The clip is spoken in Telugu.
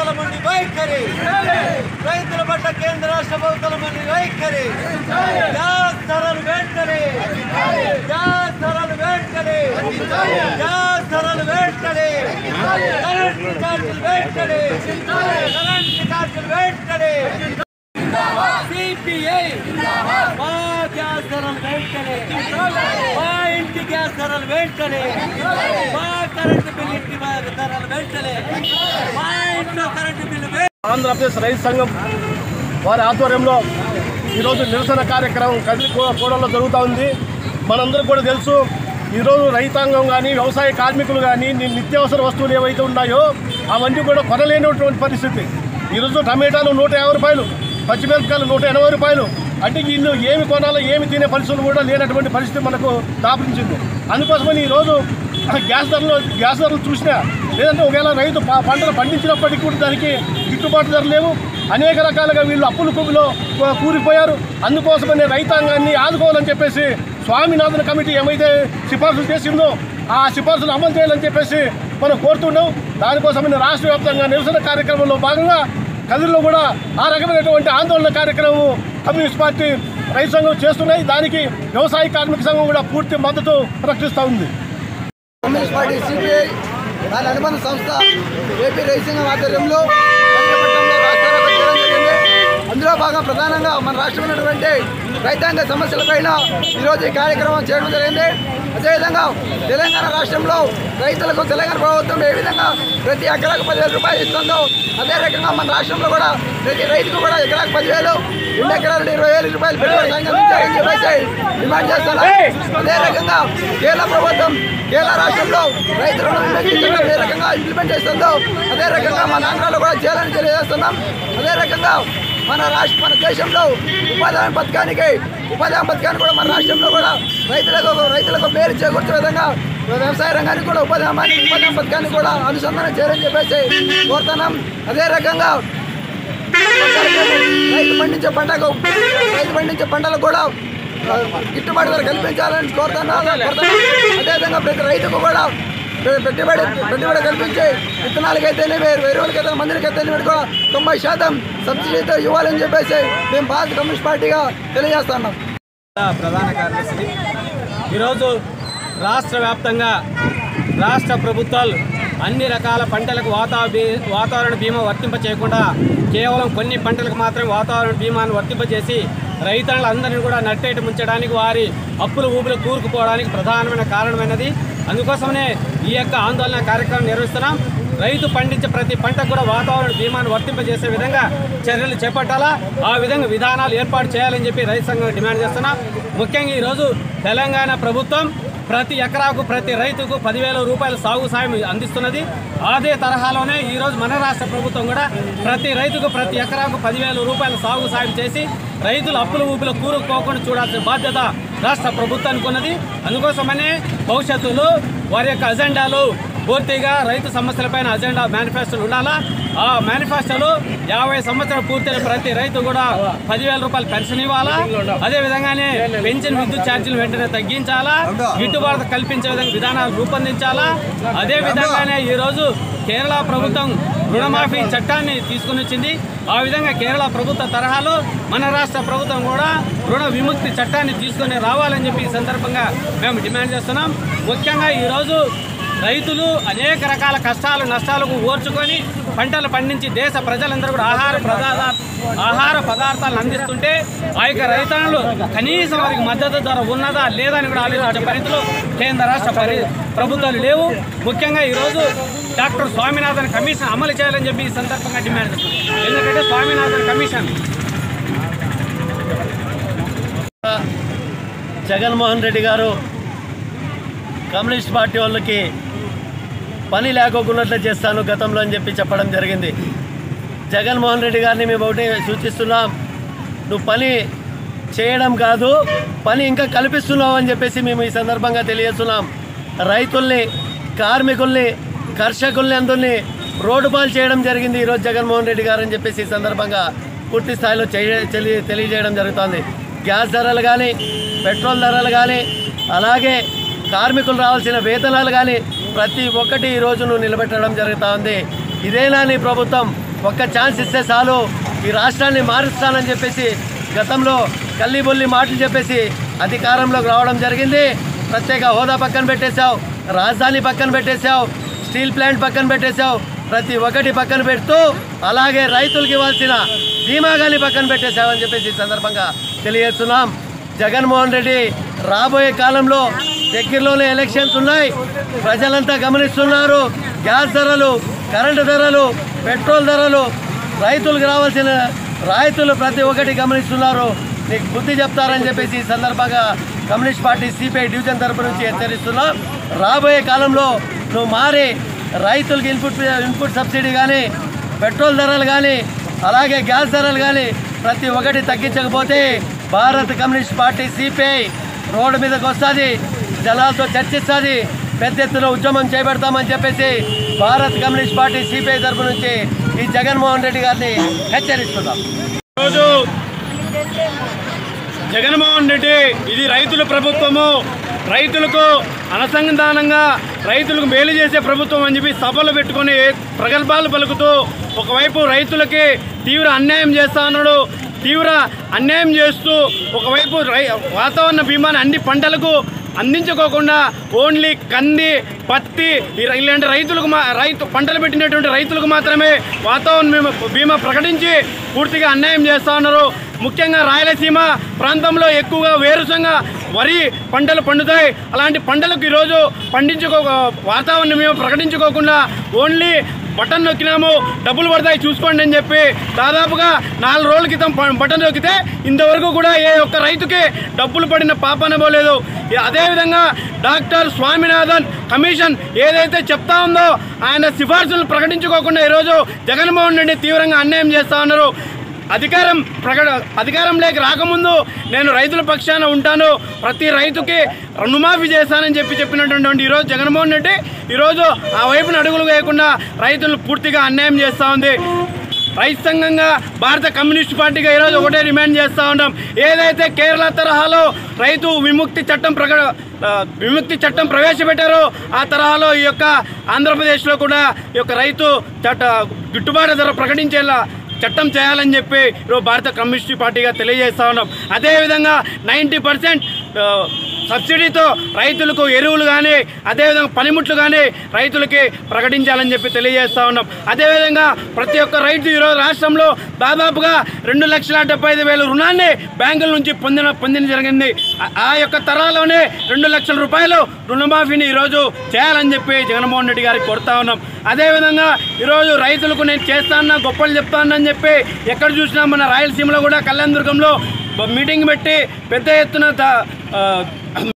ప్రభుత్వాల మంది వైఖరి రైతుల పట్ల కేంద్ర రాష్ట్ర ప్రభుత్వాల మంది వైఖరి గ్యాస్ ధరలు వెంటనే గ్యాస్ ధరలు వెంటనే గ్యాస్ ధరలు వెంటనే కరెంట్ ఛార్జీలు వెంటనే కరెంట్ ఛార్జీలు వెంటనే సిపిఐ మా గ్యాస్ ధరలు వెంటనే మా ఇంటి గ్యాస్ ధరలు వెంటనే మా కరెంటు బిల్లు ఇంటి ధరలు వెంటనే మా ఇంట్లో కరెంటు బిల్లు వెంటనే ఆంధ్రప్రదేశ్ రైతు సంఘం వారి ఆధ్వర్యంలో ఈరోజు నిరసన కార్యక్రమం కదిలి కూడలో జరుగుతూ ఉంది మనందరికీ కూడా తెలుసు ఈరోజు రైతాంగం కానీ వ్యవసాయ కార్మికులు కానీ ని- నిత్యావసర వస్తువులు ఏవైతే ఉన్నాయో అవన్నీ కూడా కొనలేనటువంటి పరిస్థితి ఈరోజు టమాటాలు నూట యాభై రూపాయలు పచ్చిమిరపకాయలు నూట ఎనభై రూపాయలు అంటే వీళ్ళు ఏమి కొనాలో ఏమి తినే పరిస్థితులు కూడా లేనటువంటి పరిస్థితి మనకు దాపించింది అందుకోసమని ఈరోజు గ్యాస్ ధరలు గ్యాస్ ధరలు చూసినా లేదంటే ఒకవేళ రైతు ప- పంటలు పండించినప్పటికీ కూడా దానికి గిట్టుబాటు ధర లేవు అనేక రకాలుగా వీళ్ళు అప్పుల కుబిలో కూ- కూలిపోయారు అందుకోసమని రైతాంగాన్ని ఆదుకోవాలని చెప్పేసి స్వామినాథన్ కమిటీ ఏమైతే సిఫార్సులు చేసిందో ఆ సిఫార్సులు అమలు చేయాలని చెప్పేసి మనం కోరుతున్నాం దానికోసమని రాష్ట్ర వ్యాప్తంగా నిరసన కార్యక్రమంలో భాగంగా కదిరిలో కూడా ఆ రకమైనటువంటి ఆందోళన కార్యక్రమం కమ్యూనిస్ట్ పార్టీ రైతు సంఘం చేస్తున్నాయి దానికి వ్యవసాయ కార్మిక సంఘం కూడా పూర్తి మద్దతు ప్రకటిస్తూ ఉంది కమ్యూనిస్ట్ పార్టీ సిపిఐ దాని అనుబంధ సంస్థ ఏపీ రైసింగ్ ఆధ్వర్యంలో విశాఖపట్నంలో రాష్ట్రాలకు చేయడం జరిగింది అందులో భాగంగా ప్రధానంగా మన రాష్ట్రంలో ఉన్నటువంటి రైతాంగ సమస్యలపైన ఈరోజు ఈ కార్యక్రమం చేయడం జరిగింది అదేవిధంగా తెలంగాణ రాష్ట్రంలో రైతులకు తెలంగాణ ప్రభుత్వం ఏ విధంగా ప్రతి ఎకరాకు పదివేల రూపాయలు ఇస్తుందో అదే రకంగా మన రాష్ట్రంలో కూడా ప్రతి రైతుకు కూడా ఎకరాకు పదివేలు రెండు ఎకరాలు ఇరవై వేల రూపాయలు పెట్టుబడి సాయం అందించాలని చెప్పేసి డిమాండ్ చేస్తున్నాం అదే రకంగా కేంద్ర ప్రభుత్వం కేరళ రాష్ట్రంలో రైతు రుణం విమోచించడం ఏ రకంగా ఇంప్లిమెంట్ చేస్తుందో అదే రకంగా మన ఆంధ్రాలో కూడా చేయాలని తెలియజేస్తున్నాం అదే రకంగా మన రాష్ట్ర మన దేశంలో ఉపాధి హామీ పథకానికి ఉపాధి హామీ పథకాన్ని కూడా మన రాష్ట్రంలో కూడా రైతులకు రైతులకు మేలు చేకూర్చే విధంగా వ్యవసాయ రంగానికి కూడా ఉపాధి హామీ ఉపాధి హామీ పథకాన్ని కూడా అనుసంధానం చేయాలని చెప్పేసి కోరుతున్నాం అదే రకంగా రైతు పండించే పంటకు రైతు పండించే పంటలకు కూడా ఆ, గిట్టుబాటు ధర కల్పించాలని కోరుతున్నాను కోరుతున్నాను. అదేవిధంగా ప్రతి రైతుకు కూడా పె- పెట్టుబడి పెట్టుబడి కల్పించి విత్తనాలకైతేనేమి ఎరువులకైతే మందులకైతేనేమి కూడా తొంభై శాతం సబ్సిడీతో ఇవ్వాలని చెప్పేసి మేము భారత కమ్యూనిస్ట్ పార్టీగా తెలియజేస్తున్నాం ప్రధాన కార్యదర్శి ఈరోజు రాష్ట్ర వ్యాప్తంగా రాష్ట్ర ప్రభుత్వాలు అన్ని రకాల పంటలకు వాతావరణ బీ- వాతావరణ బీమా వర్తింప చేయకుండా కేవలం కొన్ని పంటలకు మాత్రమే వాతావరణ బీమాను వర్తింపజేసి రైతులందరినీ కూడా నట్టేట ముంచడానికి వారి అప్పుల ఊపులు కూరుకుపోవడానికి ప్రధానమైన కారణమైనది అందుకోసమనే ఈ యొక్క ఆందోళన కార్యక్రమం నిర్వహిస్తున్నాం రైతు పండించే ప్రతి పంటకు కూడా వాతావరణ బీమాను వర్తింపజేసే విధంగా చర్యలు చేపట్టాలా ఆ విధంగా విధానాలు ఏర్పాటు చేయాలని చెప్పి రైతు సంఘం డిమాండ్ చేస్తున్నాం ముఖ్యంగా ఈరోజు తెలంగాణ ప్రభుత్వం ప్రతి ఎకరాకు ప్రతి రైతుకు పదివేల రూపాయల సాగు సాయం అందిస్తున్నది అదే తరహాలోనే ఈరోజు మన రాష్ట్ర ప్రభుత్వం కూడా ప్రతి రైతుకు ప్రతి ఎకరాకు పదివేల రూపాయల సాగు సాయం చేసి రైతులు అప్పుల ఊపిలో కూరుకుపోకుండా చూడాల్సిన బాధ్యత రాష్ట్ర ప్రభుత్వానికి ఉన్నది అందుకోసమనే భవిష్యత్తులో వారి యొక్క అజెండాలు పూర్తిగా రైతు సమస్యలపైన అజెండా మేనిఫెస్టోలు ఉండాలా ఆ మేనిఫెస్టోలో యాభై సంవత్సరాలు పూర్తయిన ప్రతి రైతు కూడా పదివేల రూపాయలు పెన్షన్ ఇవ్వాలా అదే విధంగానే పెన్షన్ విద్యుత్ ఛార్జీలు వెంటనే తగ్గించాలా గిట్టుబాటు కల్పించే విధంగా విధానాలు రూపొందించాలా అదే విధంగానే ఈరోజు కేరళ ప్రభుత్వం రుణమాఫీ చట్టాన్ని తీసుకుని వచ్చింది ఆ విధంగా కేరళ ప్రభుత్వ తరహాలో మన రాష్ట్ర ప్రభుత్వం కూడా రుణ విముక్తి చట్టాన్ని తీసుకొని రావాలని చెప్పి ఈ సందర్భంగా మేము డిమాండ్ చేస్తున్నాం ముఖ్యంగా ఈరోజు రైతులు అనేక రకాల కష్టాలు నష్టాలకు ఓర్చుకొని పంటలు పండించి దేశ ప్రజలందరూ కూడా ఆహార పదార్థ ఆహార పదార్థాలను అందిస్తుంటే ఆ యొక్క రైతన్నులు కనీసం వారికి మద్దతు ధర ఉన్నదా లేదా అని కూడా ఆలోచించే పరిస్థితులు కేంద్ర రాష్ట్ర పరి ప్రభుత్వాలు లేవు ముఖ్యంగా ఈరోజు డాక్టర్ స్వామినాథన్ కమిషన్ అమలు చేయాలని చెప్పి ఈ సందర్భంగా డిమాండ్ చేస్తున్నాం ఎందుకంటే స్వామినాథన్ కమిషన్ జగన్మోహన్ రెడ్డి గారు కమ్యూనిస్ట్ పార్టీ వాళ్ళకి పని లేకోకున్నట్లు చేస్తాను గతంలో అని చెప్పి చెప్పడం జరిగింది జగన్మోహన్ రెడ్డి గారిని మేము ఒకటి సూచిస్తున్నాం నువ్వు పని చేయడం కాదు పని ఇంకా కల్పిస్తున్నావు అని చెప్పేసి మేము ఈ సందర్భంగా తెలియజేస్తున్నాం రైతుల్ని కార్మికుల్ని కర్షకుల్ని అందరినీ రోడ్డు పాలు చేయడం జరిగింది ఈరోజు జగన్మోహన్ రెడ్డి గారు అని చెప్పేసి ఈ సందర్భంగా పూర్తి స్థాయిలో చేయ- తెలియ తెలియజేయడం జరుగుతోంది గ్యాస్ ధరలు కానీ పెట్రోల్ ధరలు కానీ అలాగే కార్మికులు రావాల్సిన వేతనాలు కానీ ప్రతి ఒక్కటి ఈరోజు నువ్వు నిలబెట్టడం జరుగుతూ ఉంది ఇదేనా నీ ప్రభుత్వం ఒక్క ఛాన్స్ ఇస్తే చాలు ఈ రాష్ట్రాన్ని మారుస్తానని చెప్పేసి గతంలో కల్లిబొల్లి మాటలు చెప్పేసి అధికారంలోకి రావడం జరిగింది ప్రత్యేక హోదా పక్కన పెట్టేశావు రాజధాని పక్కన పెట్టేశావు స్టీల్ ప్లాంట్ పక్కన పెట్టేశావు ప్రతి ఒక్కటి పక్కన పెడుతూ అలాగే రైతులకు ఇవ్వాల్సిన బీమా గాని పక్కన పెట్టేశావని చెప్పేసి ఈ సందర్భంగా తెలియజేస్తున్నాం జగన్మోహన్ రెడ్డి రాబోయే కాలంలో దగ్గరలోనే ఎలక్షన్స్ ఉన్నాయి ప్రజలంతా గమనిస్తున్నారు గ్యాస్ ధరలు కరెంటు ధరలు పెట్రోల్ ధరలు రైతులకు రావాల్సిన రైతులు ప్రతి ఒక్కటి గమనిస్తున్నారు నీకు బుద్ధి చెప్తారని చెప్పేసి ఈ సందర్భంగా కమ్యూనిస్ట్ పార్టీ సిపిఐ డివిజన్ తరపు నుంచి హెచ్చరిస్తున్నాం రాబోయే కాలంలో నువ్వు మారి రైతులకు ఇన్పుట్ ఇన్పుట్ సబ్సిడీ కానీ పెట్రోల్ ధరలు కానీ అలాగే గ్యాస్ ధరలు కానీ ప్రతి ఒక్కటి తగ్గించకపోతే భారత కమ్యూనిస్ట్ పార్టీ సిపిఐ రోడ్డు మీదకి వస్తుంది జనాలతో చర్చిస్తుంది పెద్ద ఎత్తున ఉద్యమం చేపడతామని చెప్పేసి భారత్ కమ్యూనిస్ట్ పార్టీ సిపిఐ తరపు నుంచి ఈ జగన్మోహన్ రెడ్డి గారిని హెచ్చరిస్తున్నాం ఈరోజు జగన్మోహన్ రెడ్డి ఇది రైతుల ప్రభుత్వము రైతులకు అనుసంధానంగా రైతులకు మేలు చేసే ప్రభుత్వం అని చెప్పి సభలు పెట్టుకొని ప్రగల్భాలు పలుకుతూ ఒకవైపు రైతులకి తీవ్ర అన్యాయం చేస్తా ఉన్నాడు తీవ్ర అన్యాయం చేస్తూ ఒకవైపు రై వాతావరణ బీమాని అన్ని పంటలకు అందించుకోకుండా ఓన్లీ కంది పత్తి ఈ రై- ఇలాంటి రైతులకు మా రైతు పంటలు పెట్టినటువంటి రైతులకు మాత్రమే వాతావరణ బీమా బీమా ప్రకటించి పూర్తిగా అన్యాయం చేస్తూ ఉన్నారు ముఖ్యంగా రాయలసీమ ప్రాంతంలో ఎక్కువగా వేరుశనగ వరి పంటలు పండుతాయి అలాంటి పంటలకు ఈరోజు పండించుకో వాతావరణ బీమా ప్రకటించుకోకుండా ఓన్లీ బటన్ నొక్కినాము డబ్బులు పడతాయి చూసుకోండి అని చెప్పి దాదాపుగా నాలుగు రోజుల క్రితం ప- బటన్ నొక్కితే ఇంతవరకు కూడా ఏ ఒక్క రైతుకి డబ్బులు పడిన పాపన పోలేదు ఇ- అదేవిధంగా డాక్టర్ స్వామినాథన్ కమిషన్ ఏదైతే చెప్తా ఉందో ఆయన సిఫార్సులు ప్రకటించుకోకుండా ఈరోజు జగన్మోహన్ రెడ్డి తీవ్రంగా అన్యాయం చేస్తా ఉన్నారు అధికారం ప్రకట అధికారంలోకి రాకముందు నేను రైతుల పక్షాన ఉంటాను ప్రతి రైతుకి రుణమాఫీ చేస్తానని చెప్పి చెప్పినటువంటి ఈరోజు జగన్మోహన్ రెడ్డి ఈరోజు ఆ వైపున అడుగులు వేయకుండా రైతులు పూర్తిగా అన్యాయం చేస్తూ ఉంది రైతు సంఘంగా భారత కమ్యూనిస్ట్ పార్టీగా ఈరోజు ఒకటే డిమాండ్ చేస్తూ ఉన్నాం ఏదైతే కేరళ తరహాలో రైతు విముక్తి చట్టం ప్రకట ఆ, విముక్తి చట్టం ప్రవేశపెట్టారో ఆ తరహాలో ఈ యొక్క ఆంధ్రప్రదేశ్లో కూడా ఈ యొక్క రైతు చట్ట గిట్టుబాటు ధర ప్రకటించేలా చట్టం చేయాలని చెప్పి ఈరోజు భారత కమ్యూనిస్ట్ పార్టీగా తెలియజేస్తా ఉన్నాం అదేవిధంగా నైంటీ పర్సెంట్ సబ్సిడీతో రైతులకు ఎరువులు కానీ అదేవిధంగా పనిముట్లు కానీ రైతులకి ప్రకటించాలని చెప్పి తెలియజేస్తా ఉన్నాం అదేవిధంగా ప్రతి ఒక్క రైతు ఈరోజు రాష్ట్రంలో దాదాపుగా రెండు లక్షల డెబ్బై ఐదు వేల రుణాన్ని బ్యాంకుల నుంచి పొందిన పొందిన జరిగింది ఆ- ఆ యొక్క తరాలోనే రెండు లక్షల రూపాయలు రుణమాఫీని ఈరోజు చేయాలని చెప్పి జగన్మోహన్ రెడ్డి గారికి కోరుతా ఉన్నాం అదేవిధంగా ఈరోజు రైతులకు నేను చేస్తానన్నా గొప్పలు చెప్తానని చెప్పి ఎక్కడ చూసినా మన రాయలసీమలో కూడా కళ్యాణదుర్గంలో మీటింగ్ పెట్టి పెద్ద ఎత్తున ద- ఆ,